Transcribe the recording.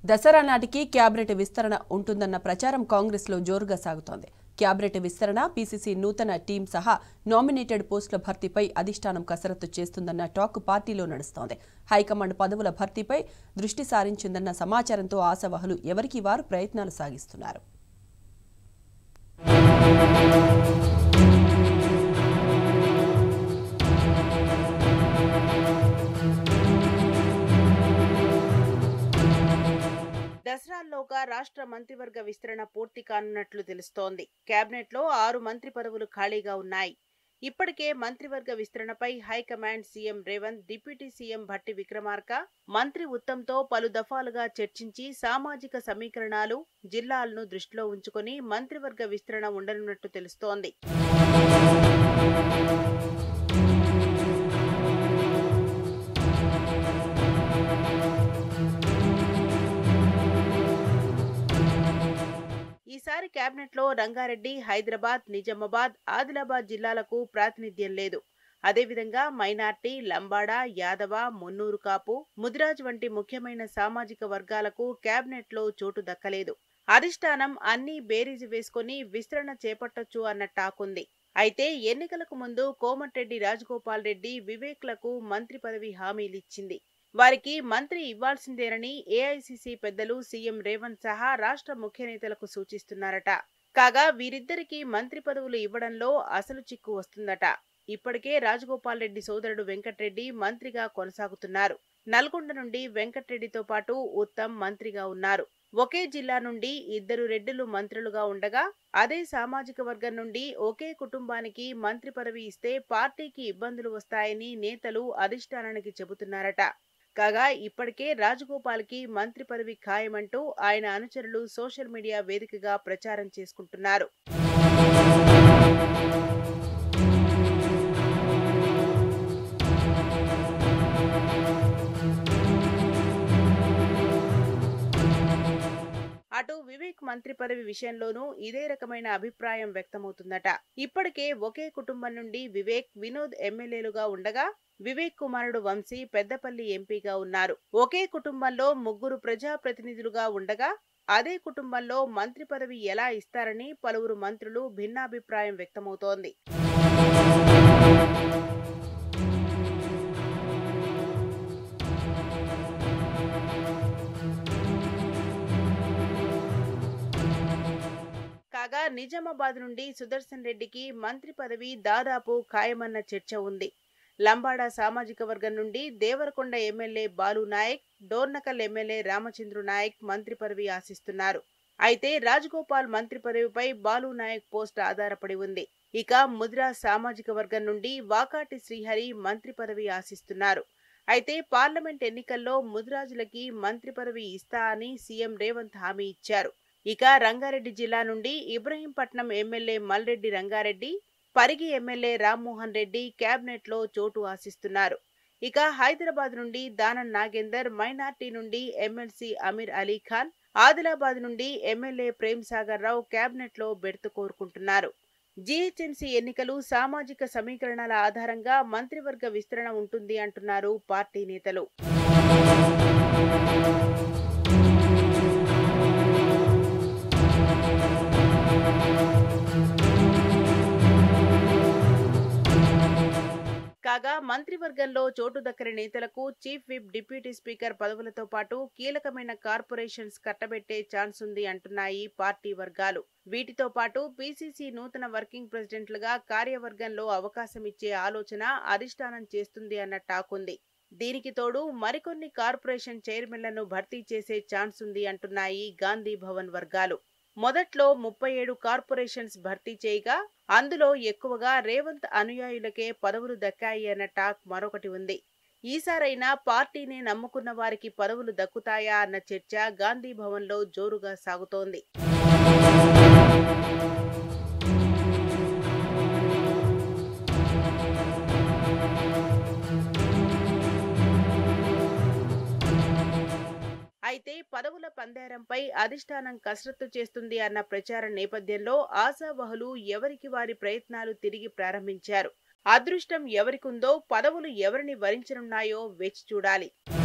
దసరా నాటికి క్యాబినెట్ విస్తరణ ఉంటుందన్న ప్రచారం కాంగ్రెస్లో జోరుగా సాగుతోంది క్యాబినెట్ విస్తరణ పీసీసీ నూతన టీం సహా నామినేటెడ్ పోస్టుల భర్తీపై అధిష్టానం కసరత్తు చేస్తుందన్న టాక్ పార్టీలో నడుస్తోంది హైకమాండ్ పదవుల భర్తీపై దృష్టి సారించిందన్న సమాచారంతో ఆశావహులు ఎవరికి వారు ప్రయత్నాలు సాగిస్తున్నారు దసరాల్లోగా రాష్ట్ర మంత్రివర్గ విస్తరణ పూర్తి కానున్నట్లు తెలుస్తోంది కేబినెట్ లో ఆరు మంత్రి పదవులు ఖాళీగా ఉన్నాయి ఇప్పటికే మంత్రివర్గ విస్తరణపై high command CM Revanth deputy CM Bhatti Vikramarka మంత్రి ఉత్తమ్తో పలు దఫాలుగా చర్చించి సామాజిక సమీకరణాలు జిల్లాలను దృష్టిలో ఉంచుకొని మంత్రివర్గ విస్తరణ ఉండనున్నట్టు తెలుస్తోంది ఈసారి కేబినెట్ లో రంగారెడ్డి హైదరాబాద్ నిజామాబాద్ ఆదిలాబాద్ జిల్లాలకు ప్రాతినిధ్యం లేదు అదేవిధంగా మైనార్టీ లంబాడా యాదవ మున్నూరు కాపు ముదిరాజ్ వంటి ముఖ్యమైన సామాజిక వర్గాలకు కేబినెట్ లో చోటు దక్కలేదు అధిష్టానం అన్ని బేరీజు వేసుకుని విస్తరణ చేపట్టొచ్చు అన్న టాకుంది అయితే ఎన్నికలకు ముందు కోమటిరెడ్డి రాజగోపాల్ రెడ్డి వివేక్లకు మంత్రి పదవి హామీలిచ్చింది వారికి మంత్రి ఇవ్వాల్సిందేనని ఏఐసిసి పెద్దలు సీఎం రేవంత్ సహా రాష్ట్ర ముఖ్య నేతలకు సూచిస్తున్నారట కాగా వీరిద్దరికీ మంత్రి పదవులు ఇవ్వడంలో అసలు చిక్కు వస్తుందట ఇప్పటికే రాజగోపాల్ రెడ్డి సోదరుడు వెంకట్రెడ్డి మంత్రిగా కొనసాగుతున్నారు నల్గొండ నుండి వెంకట్రెడ్డితో పాటు ఉత్తమ్ మంత్రిగా ఉన్నారు ఒకే జిల్లా నుండి ఇద్దరు రెడ్డిలు మంత్రులుగా ఉండగా అదే సామాజిక వర్గం నుండి ఒకే కుటుంబానికి మంత్రి పదవి ఇస్తే పార్టీకి ఇబ్బందులు వస్తాయని నేతలు అధిష్టానానికి చెబుతున్నారట కాగా ఇప్పటికే రాజగోపాల్కి మంత్రి పదవి ఖాయమంటూ ఆయన అనుచరులు సోషల్ మీడియా వేదికగా ప్రచారం చేసుకుంటున్నారు అటు వివేక్ మంత్రి పదవి విషయంలోనూ ఇదే రకమైన అభిప్రాయం వ్యక్తమవుతుందట ఇప్పటికే ఒకే కుటుంబం నుండి వివేక్ వినోద్ ఎమ్మెల్యేలుగా ఉండగా వివేక్ కుమారుడు వంశీ పెద్దపల్లి ఎంపీగా ఉన్నారు ఒకే కుటుంబంలో ముగ్గురు ప్రజాప్రతినిధులుగా ఉండగా అదే కుటుంబంలో మంత్రి పదవి ఎలా ఇస్తారని పలువురు మంత్రులు భిన్నాభిప్రాయం వ్యక్తమవుతోంది కాగా నిజామాబాద్ నుండి సుదర్శన్ రెడ్డికి మంత్రి పదవి దాదాపు ఖాయమన్న చర్చ ఉంది లంబాడా సామాజిక వర్గం నుండి దేవరకొండ ఎమ్మెల్యే బాలు నాయక్ డోర్నకల్ ఎమ్మెల్యే రామచంద్రు నాయక్ మంత్రి పదవి ఆశిస్తున్నారు అయితే రాజగోపాల్ మంత్రి పదవిపై బాలు నాయక్ పోస్ట్ ఆధారపడి ఉంది ఇక ముద్రా సామాజిక వర్గం నుండి వాకాటి శ్రీహరి మంత్రి పదవి ఆశిస్తున్నారు అయితే పార్లమెంట్ ఎన్నికల్లో ముదిరాజులకి మంత్రి పదవి ఇస్తా అని సీఎం రేవంత్ హామీ ఇచ్చారు ఇక రంగారెడ్డి జిల్లా నుండి Ibrahimpatnam MLA Malreddy Rangareddy Parigi MLA Rammohan Reddy cabinet లో చోటు ఆశిస్తున్నారు ఇక హైదరాబాద్ నుండి దానం నాగేందర్ మైనార్టీ నుండి ఎమ్మెల్సీ అమీర్ అలీ ఖాన్ ఆదిలాబాద్ నుండి ఎమ్మెల్యే ప్రేమ్ సాగర్ రావు కేబినెట్ లో బెర్తు కోరుకుంటున్నారు జీహెచ్ఎంసీ ఎన్నికలు సామాజిక సమీకరణాల ఆధారంగా మంత్రివర్గ విస్తరణ ఉంటుంది అంటున్నారు పార్టీ నేతలు కాగా మంత్రివర్గంలో చోటు దక్కని నేతలకు చీఫ్ విప్ డిప్యూటీ స్పీకర్ పదవులతో పాటు కీలకమైన కార్పొరేషన్స్ కట్టబెట్టే ఛాన్స్ ఉంది అంటున్నాయి పార్టీ వర్గాలు వీటితో పాటు పీసీసీ నూతన వర్కింగ్ ప్రెసిడెంట్లుగా కార్యవర్గంలో అవకాశం ఇచ్చే ఆలోచన అధిష్టానం చేస్తుంది అన్న టాక్ ఉంది దీనికి తోడు మరికొన్ని కార్పొరేషన్ చైర్మన్లను భర్తీ చేసే ఛాన్స్ ఉంది అంటున్నాయి గాంధీ భవన్ వర్గాలు మొదట్లో ముప్పై ఏడు కార్పొరేషన్స్ భర్తీ చేయగా అందులో ఎక్కువగా రేవంత్ అనుయాయులకే పదవులు దక్కాయి అన్న టాక్ మరొకటి ఉంది ఈసారైనా పార్టీని నమ్ముకున్న వారికి పదవులు దక్కుతాయా అన్న చర్చ గాంధీ భవన్లో జోరుగా సాగుతోంది అయితే పదవుల పందేరంపై అధిష్టానం కసరత్తు చేస్తుంది అన్న ప్రచార నేపథ్యంలో ఆశావహులు ఎవరికి వారి ప్రయత్నాలు తిరిగి ప్రారంభించారు అదృష్టం ఎవరికుందో పదవులు ఎవరిని వరించనున్నాయో వేచి చూడాలి